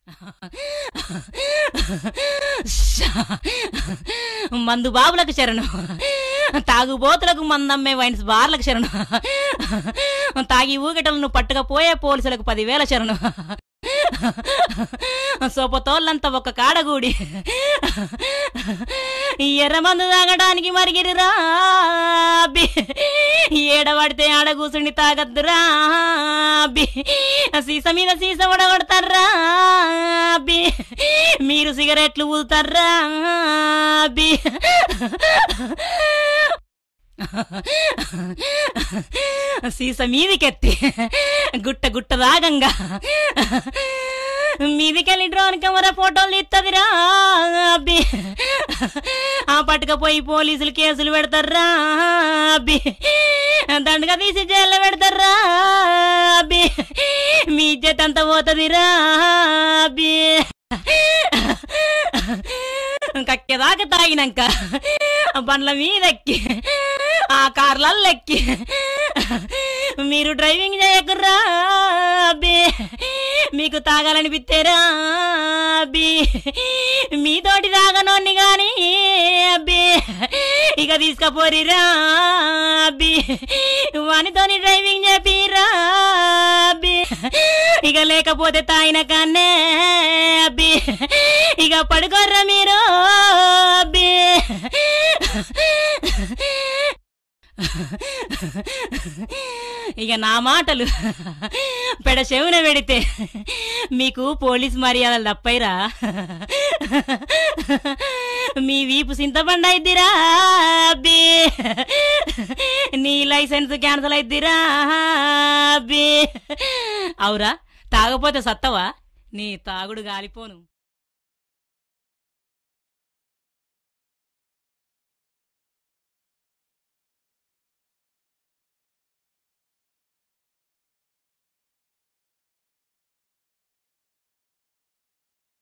మందు బాబులకు శరణం తాగుబోతులకు మందమ్మే వైన్స్ బార్లకు శరణం తాగి ఊగటలను పట్టుకపోయే పోలీసులకు పదివేల శరణం సోపతోళ్ళంతా ఒక కాడగూడి ఎర్రమందు తాగడానికి మరిగిరిరా అబ్బి ఏడబడితే ఆడ కూసుండి తాగద్దురా అబ్బి సీస మీద సీస పడగొడతారా అబ్బి మీరు సిగరెట్లు ఊదుతారా అబ్బి సీస మీదికెత్తి గుట్ట గుట్ట దాగంగా మీదికెళ్ళి డ్రోన్ కెమెరా ఫోటోలు ఇత్తదిరా అబ్బి ఆ పట్టుకపోయి పోలీసులు కేసులు పెడతారా అబ్బి దండగా తీసి జైల్లో పెడతారా అబ్బి మీ ఇజ్జత్ అంతా పోతుందిరా అబ్బి కక్కెదాకా తాగినాక బండ్ల మీదెక్కి ఆ కార్లల్లో ఎక్కి మీరు డ్రైవింగ్ చేయకుర్రా అబ్బి మీకు తాగాలనిపిత్తేరా అబ్బి మీతోటి తాగనోన్ని గాని అబ్బి ఇక తీసుకపోరిరా అబ్బి వానితోని డ్రైవింగ్ చేపిరా అబ్బి ఇక లేకపోతే తాగిన కాన్నే అబ్బి ఇక పడుకోర్రా మీరు అబ్బి ఇక నా మాటలు పెడ చెవున పెడితే మీకు పోలీస్ మర్యాదలు తప్పైరా మీ వీపు సింతబండ అయిద్దిరా అబ్బి నీ లైసెన్స్ క్యాన్సల్ అయిద్దిరా అబ్బి అవురా తాగపోతే సత్తవా నీ తాగుడు గాలిపోను